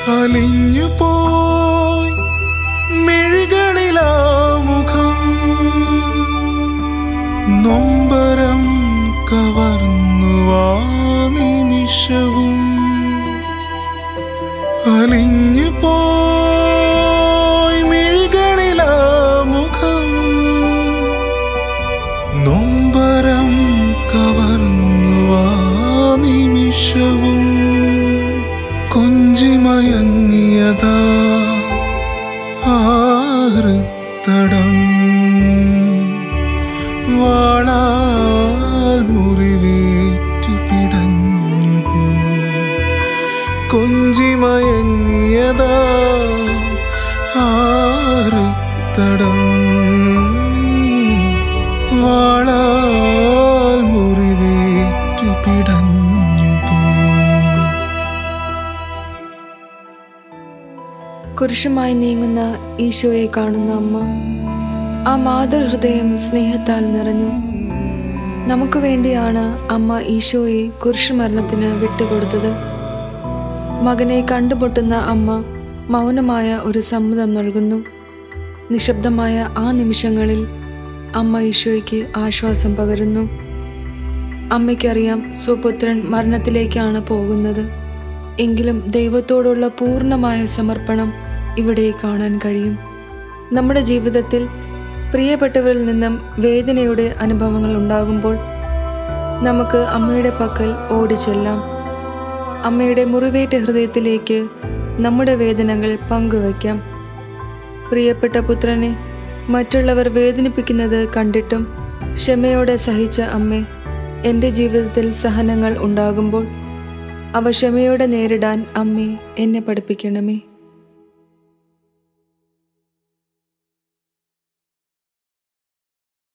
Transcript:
അലിഞ്ഞു പോയി മിഴികളിലാ മുഖം നൊമ്പരം കവർന്നു ആ നിമിഷവും അലിഞ്ഞു പോയി മിഴികളിലാ മുഖം നൊമ്പരം കവർന്നു ആ നിമിഷവും കൊഞ്ചിമയങ്ങിയതാ ആഹൃത്തടം വാളാൽ മുറിവേറ്റു പിടഞ്ഞു പോ കൊഞ്ചിമയങ്ങിയതാ ആറുത്തടം വാളാൽ മുറിവേറ്റു പിടഞ്ഞു പോ കുരിശുമായി നീങ്ങുന്ന ഈശോയെ കാണുന്ന അമ്മ ആ മാതൃഹൃദയം സ്നേഹത്താൽ നിറഞ്ഞു നമുക്ക് വേണ്ടിയാണ് അമ്മ ഈശോയെ കുരിശുമരണത്തിന് വിട്ടുകൊടുത്തത് മകനെ കണ്ടുമുട്ടുന്ന അമ്മ മൗനമായ ഒരു സമ്മതം നൽകുന്നു നിശബ്ദമായ ആ നിമിഷങ്ങളിൽ അമ്മ ഈശോയ്ക്ക് ആശ്വാസം പകരുന്നു അമ്മയ്ക്കറിയാം സ്വപുത്രൻ മരണത്തിലേക്കാണ് പോകുന്നത് എങ്കിലും ദൈവത്തോടുള്ള പൂർണ്ണമായ സമർപ്പണം ഇവിടെ കാണാൻ കഴിയും നമ്മുടെ ജീവിതത്തിൽ പ്രിയപ്പെട്ടവരിൽ നിന്നും വേദനയുടെ അനുഭവങ്ങൾ ഉണ്ടാകുമ്പോൾ നമുക്ക് അമ്മയുടെ പക്കൽ ഓടിച്ചെല്ലാം അമ്മയുടെ മുറിവേറ്റ ഹൃദയത്തിലേക്ക് നമ്മുടെ വേദനകൾ പങ്കുവയ്ക്കാം പ്രിയപ്പെട്ട പുത്രനെ മറ്റുള്ളവർ വേദനിപ്പിക്കുന്നത് കണ്ടിട്ടും ക്ഷമയോടെ സഹിച്ച അമ്മേ എൻ്റെ ജീവിതത്തിൽ സഹനങ്ങൾ ഉണ്ടാകുമ്പോൾ അവ ക്ഷമയോടെ നേരിടാൻ അമ്മേ എന്നെ പഠിപ്പിക്കണമേ